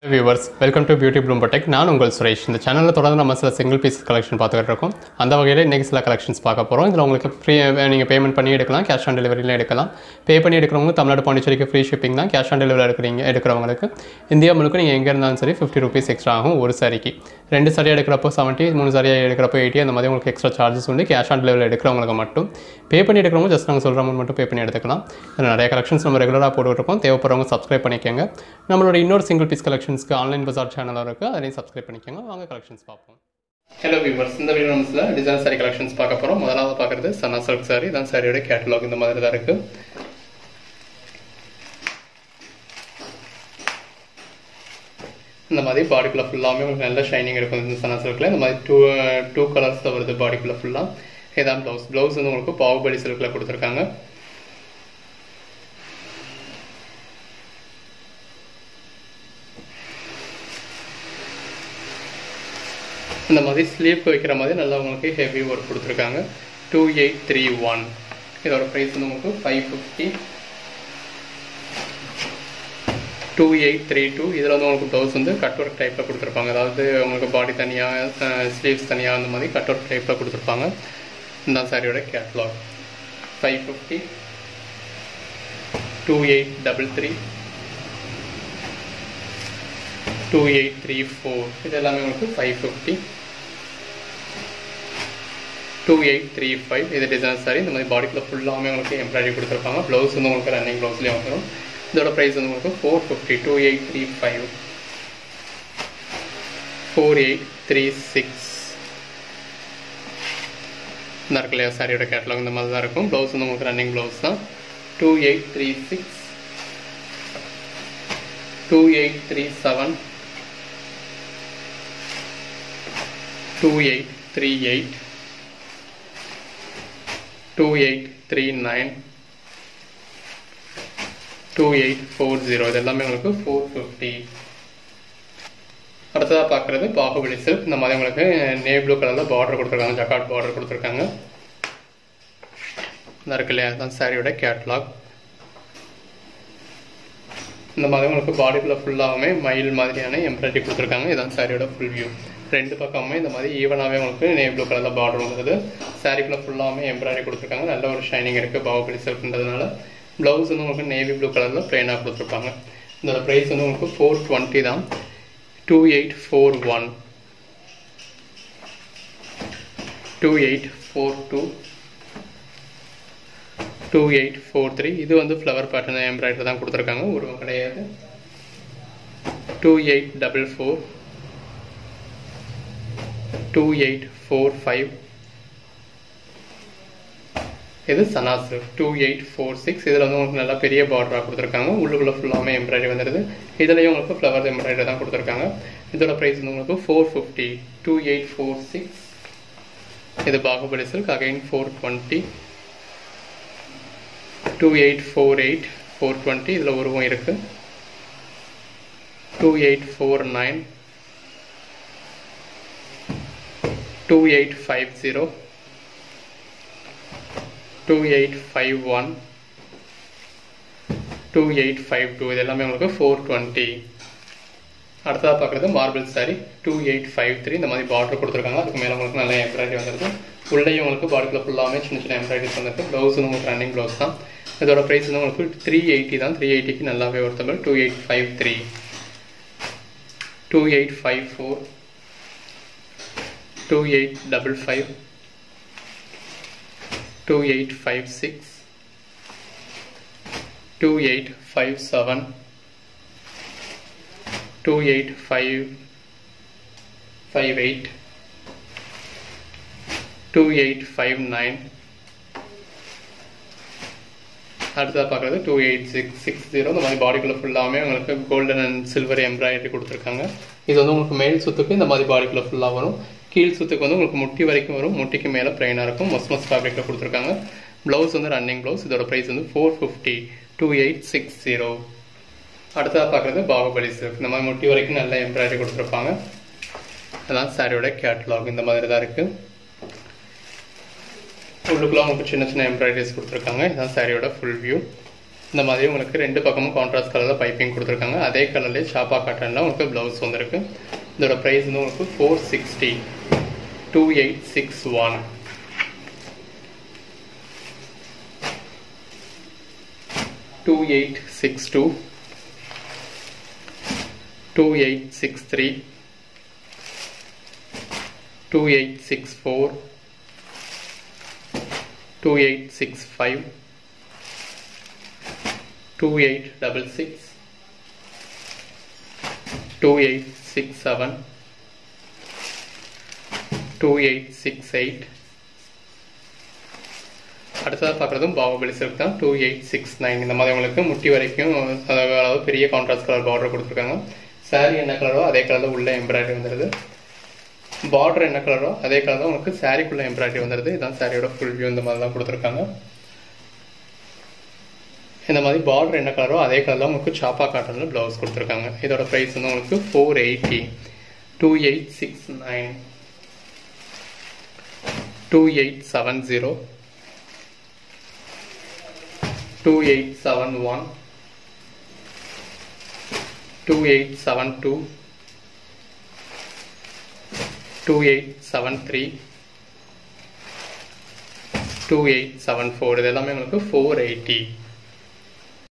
viewers welcome to beauty bloom tech நான் உங்கள் சுரேஷ் இந்த சேனலில் தொடர்ந்து நம்ம சில சிங்கிள் பீஸ் கலெக்ஷன் பார்த்துக்கிட்டு இருக்கோம் அந்த வகையில் இன்றைக்கி சில கலெக்ஷன்ஸ் பார்க்க போகிறோம் இதில் உங்களுக்கு ஃப்ரீ நீங்கள் பேமெண்ட் பண்ணி எடுக்கலாம் கேஷ் ஆன் டெலிவரியில் எடுக்கலாம் பே பண்ணி எடுக்கிறவங்க தமிழ்நாடு பாண்டிச்சேரிக்கு ஃப்ரீ ஷிப்பிங் தான் கேஷ் ஆன் டெலிவரி எடுக்கிறீங்க எடுக்கிறவங்களுக்கு இந்தியா முழுக்க நீங்கள் எங்கே இருந்தாலும் சரி ஃபிஃப்டி ருபீஸ் எக்ஸ்ட்ரா ஆகும் ஒரு சாரிக்கு ரெண்டு சாரி எடுக்கிறப்போ செவன்ட்டி மூணு சாரி எடுக்கிறப்போ எயிட்டி அந்த மாதிரி உங்களுக்கு எக்ஸ்ட்ரா சார்ஜஸ் உண்டு கேஷ் ஆன் டெலிவரி எடுக்கிறவங்களுக்கு மட்டும் பே பண்ணி எடுக்கிறவங்க ஜஸ்ட் நாங்கள் சொல்கிற அமௌண்ட் மட்டும் பே பண்ணி எடுத்துக்கலாம் இதில் நிறைய கலெக்ஷன்ஸ் நம்ம ரெகுலராக போட்டுருக்கோம் தேவைப்படுறவங்க சப்ஸ்கிரைப் பண்ணிக்கோங்க நம்மளோட இன்னொரு சிங்கிள் பீஸ் கலெக்ஷன்ஸ்க்கு ஆன்லைன் பஜார் சேனலாக இருக்குது அதையும் சப்ஸ்கிரைப் பண்ணிக்கோங்க வாங்க கலெக்ஷன்ஸ் பார்ப்போம் ஹலோ வியூவர்ஸ் இந்த வீடியோ நம்மஸில் டிசைன் சாரி கலெக்ஷன்ஸ் பார்க்க போகிறோம் முதலாவது பார்க்குறது சன்னா சில்க் சாரி இதான் சாரியோட கேட்டலாக் இந்த மாதிரி தான் இருக்குது இந்த மாதிரி பாடிக்குள்ளே ஃபுல்லாமே உங்களுக்கு நல்ல ஷைனிங் இருக்கும் இந்த சனா சில்கில் இந்த மாதிரி டூ டூ கலர்ஸில் வருது பாடிக்குள்ளே ஃபுல்லாக இதான் ப்ளவுஸ் ப்ளவுஸ் வந்து உங்களுக்கு பாகுபலி சில்கில் கொடுத்துருக்காங்க இந்த மாதிரி ஸ்லீப் வைக்கிற மாதிரி நல்லா உங்களுக்கு ஹெவி ஒர்க் கொடுத்துருக்காங்க டூ எயிட் த்ரீ ஒன் இதோட ப்ரைஸ் வந்து உங்களுக்கு five fifty two eight three two இதில் வந்து உங்களுக்கு ப்ளவுஸ் வந்து கட் ஒர்க் டைப்பில் கொடுத்துருப்பாங்க அதாவது உங்களுக்கு பாடி தனியாக ஸ்லீவ்ஸ் தனியாக அந்த மாதிரி கட் ஒர்க் டைப்பில் கொடுத்துருப்பாங்க இந்த சாரியோட catalogue five fifty two eight double three two eight three four இது எல்லாமே உங்களுக்கு five fifty two eight three five இது டிசைன் சாரி இந்த மாதிரி பாடிக்குள்ள ஃபுல்லாமே உங்களுக்கு எம்ப்ராய்டரி கொடுத்துருப்பாங்க ப்ளவுஸ் வந்து உங்களுக்கு ரன்னிங் ப்ளவுஸ்லேயும் வந்துடும் இதோட ப்ரைஸ் வந்து உங்களுக்கு four fifty two eight three five four eight three six இந்த இருக்கு இல்லையா சாரியோட கேட்டலாக் இந்த மாதிரி தான் இருக்கும் ப்ளவுஸ் வந்து உங்களுக்கு ரன்னிங் ப்ளவுஸ் தான் two eight three six two eight three seven two eight three eight two eight three nine two eight four zero இது எல்லாமே உங்களுக்கு ஃபோர் ஃபிஃப்டி அடுத்ததாக பார்க்குறது பாகுபலி சில்க் இந்த மாதிரி உங்களுக்கு நே ப்ளூ கலரில் பார்டர் கொடுத்துருக்காங்க ஜக்காட் பார்டர் கொடுத்துருக்காங்க இந்த இருக்கு இல்லையா அதுதான் சாரியோட கேட்லாக் இந்த மாதிரி உங்களுக்கு பாடிக்குள்ள ஃபுல்லாகவுமே மயில் மாதிரியான எம்ப்ராய்டரி கொடுத்துருக்காங்க இதான் சாரியோட ஃபுல் வியூ ரெண்டு பக்கமுமே இந்த மாதிரி ஈவனாகவே உங்களுக்கு நே ப்ளூ கலரில் பார்டர் வந்துருது சாரிக்குள்ள ஃபுல்லாகவுமே எம்ப்ராய்டரி கொடுத்துருக்காங்க நல்ல ஒரு ஷைனிங் இருக்குது பாகுபலி சில்க்ன்றதுனால ப்ளவுஸ் வந்து உங்களுக்கு நேவி ப்ளூ கலரில் ப்ளைனாக கொடுத்துருப்பாங்க இதோட ப்ரைஸ் வந்து உங்களுக்கு ஃபோர் டுவெண்ட்டி தான் two eight four one two eight four two two eight four three இது வந்து ஃப்ளவர் பேட்டர்ன் எம்ப்ராய்டரி தான் கொடுத்துருக்காங்க உருவம் கிடையாது two eight double four two eight four five இது சனாசு டூ எயிட் ஃபோர் சிக்ஸ் இதில் வந்து உங்களுக்கு நல்லா பெரிய பார்டராக கொடுத்துருக்காங்க உள்ளுக்குள்ளே ஃபுல்லாமே எம்ப்ராய்டரி வந்துடுது இதுலேயும் உங்களுக்கு ஃப்ளவர் எம்ப்ராய்டரி தான் கொடுத்துருக்காங்க இதோட ப்ரைஸ் வந்து உங்களுக்கு four fifty two eight four six இது Baahubali silk again four twenty two eight four eight four twenty இதில் உருவம் இருக்குது two eight four nine two eight five zero two eight five one two eight five two இது எல்லாமே உங்களுக்கு four twenty அடுத்ததாக பார்க்குறது marble sari two eight five three இந்த மாதிரி பார்டர் கொடுத்துருக்காங்க அதுக்கு மேலே உங்களுக்கு நல்ல எம்ப்ராய்டரி வந்துருக்கு உள்ளேயும் உங்களுக்கு பாடிக்குள்ள ஃபுல்லாமே சின்ன சின்ன எம்ப்ராய்டரிஸ் வந்துருக்கு ப்ளவுஸ் உங்களுக்கு ரன்னிங் ப்ளவுஸ் தான் இதோட ப்ரைஸ் வந்து உங்களுக்கு த்ரீ எயிட்டி தான் த்ரீ எயிட்டிக்கு நல்லாவே ஒருத்தமிழ் two eight five three two eight five four two eight double five two eight five six two eight five seven two eight five five eight two eight five nine அடுத்ததாக பார்க்குறது two eight six six zero இந்த மாதிரி பாடிக்குள்ளே ஃபுல்லாமே உங்களுக்கு golden and silver embroidery கொடுத்துருக்காங்க இது வந்து உங்களுக்கு மேல் சுத்துக்கு இந்த மாதிரி பாடிக்குள்ளே ஃபுல்லாக வரும் கீழ் சுத்துக்கு வந்து உங்களுக்கு முட்டி வரைக்கும் வரும் முட்டிக்கு மேலே ப்ளைனாக இருக்கும் மொஸ் மொஸ் ஃபேப்ரிக்கில் கொடுத்துருக்காங்க ப்ளவுஸ் வந்து ரன்னிங் ப்ளவுஸ் இதோட ப்ரைஸ் வந்து four fifty two eight six zero அடுத்ததாக பார்க்குறது பாகுபலி சில்க் இந்த மாதிரி முட்டி வரைக்கும் நல்ல எம்ப்ராய்டரி கொடுத்துருப்பாங்க அதான் சாரியோட கேட்லாக் இந்த மாதிரி தான் இருக்குது உள்ளுக்குள்ள உங்களுக்கு சின்ன சின்ன எம்ப்ராய்டரிஸ் கொடுத்துருக்காங்க இதுதான் சாரியோட ஃபுல் வியூ இந்த மாதிரி உங்களுக்கு ரெண்டு பக்கமும் கான்ட்ராஸ்ட் கலரில் பைப்பிங் கொடுத்துருக்காங்க அதே கலர்லேயே ஷாப்பா காட்டனில் உங்களுக்கு ப்ளவுஸ் வந்திருக்கு இதோட ப்ரைஸ் வந்து உங்களுக்கு four sixty two eight six one two eight six two two eight six three two eight six four two eight six five two eight double six two eight six seven two eight six eight அடுத்ததாக பார்க்குறதும் Baahubali silk தான் two eight six nine இந்த மாதிரி உங்களுக்கு முட்டி வரைக்கும் அதாவது பெரிய கான்ட்ராஸ்ட் கலர் பார்டர் கொடுத்துருக்காங்க சாரீ என்ன கலரோ அதே கலரில் உள்ள எம்ப்ராய்டரி வந்துடுது பார்டர் என்ன கலரோ அதே கலர் தான் உங்களுக்கு சாரீக்குள்ள எம்ப்ராய்டரி வந்துடுது இதுதான் சாரியோட ஃபுல் வியூ இந்த மாதிரி தான் கொடுத்துருக்காங்க இந்த மாதிரி பார்டர் என்ன கலரோ அதே கலர் தான் உங்களுக்கு சாப்பா காட்டனில் ப்ளவுஸ் கொடுத்துருக்காங்க இதோட ப்ரைஸ் வந்து உங்களுக்கு four eighty two eight six nine two eight seven zero two eight seven one two eight seven two two eight seven three two eight seven four இது எல்லாமே உங்களுக்கு ஃபோர் எயிட்டி